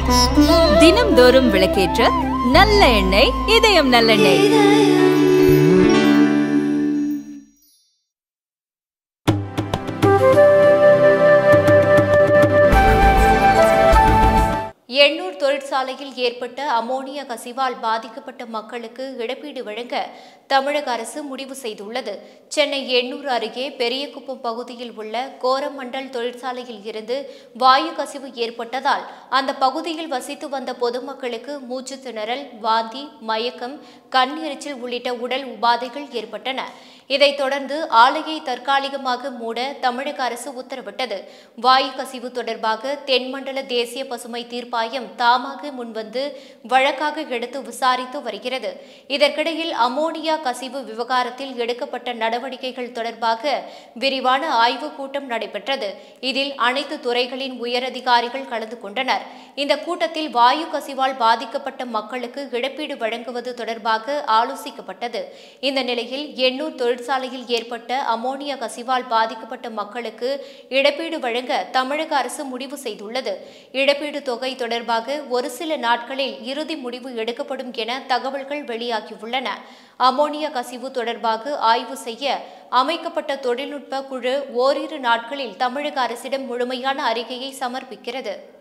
தினம்தோறும் விளக்கேற்ற நல்ல எண்ணெய் இதயம் நல்லெண்ணெய் எண்ணூர் தொழிற்சாலையில் ஏற்பட்ட அமோனியா கசிவால் பாதிக்கப்பட்ட மக்களுக்கு இழப்பீடு வழங்க தமிழக அரசு முடிவு செய்துள்ளது சென்னை எண்ணூர் அருகே பெரியகுப்பம் பகுதியில் உள்ள கோரமண்டல் தொழிற்சாலையில் இருந்து வாயு கசிவு ஏற்பட்டதால் அந்த பகுதியில் வசித்து வந்த பொதுமக்களுக்கு மூச்சு திணறல் வாந்தி மயக்கம் கண் எரிச்சல் உள்ளிட்ட உடல் உபாதைகள் ஏற்பட்டன இதைத் தொடர்ந்து ஆலையை தற்காலிகமாக மூட தமிழக அரசு உத்தரவிட்டது வாயு கசிவு தொடர்பாக தென்மண்டல தேசிய பசுமை தீர்ப்பாயம் தாமாக முன்வந்து வழக்காக எடுத்து விசாரித்து வருகிறது இதற்கிடையில் அமோனியா கசிவு விவகாரத்தில் எடுக்கப்பட்ட நடவடிக்கைகள் தொடர்பாக விரிவான ஆய்வுக் கூட்டம் நடைபெற்றது இதில் அனைத்து துறைகளின் உயரதிகாரிகள் கலந்து கொண்டனர் இந்த கூட்டத்தில் வாயு கசிவால் பாதிக்கப்பட்ட மக்களுக்கு இழப்பீடு வழங்குவது தொடர்பாக ஆலோசிக்கப்பட்டது இந்த நிலையில் எண்ணூர் தொழிற்சாலையில் ஏற்பட்ட அமோனியா கசிவால் பாதிக்கப்பட்ட மக்களுக்கு இழப்பீடு வழங்க தமிழக அரசு முடிவு செய்துள்ளது இழப்பீடு தொகை தொடர்பாக ஒரு சில நாட்களில் இறுதி முடிவு எடுக்கப்படும் என தகவல்கள் வெளியாகியுள்ளன அமோனியா கசிவு தொடர்பாக ஆய்வு செய்ய அமைக்கப்பட்ட தொழில்நுட்ப குழு ஓரிரு நாட்களில் தமிழக அரசிடம் முழுமையான அறிக்கையை சமர்ப்பிக்கிறது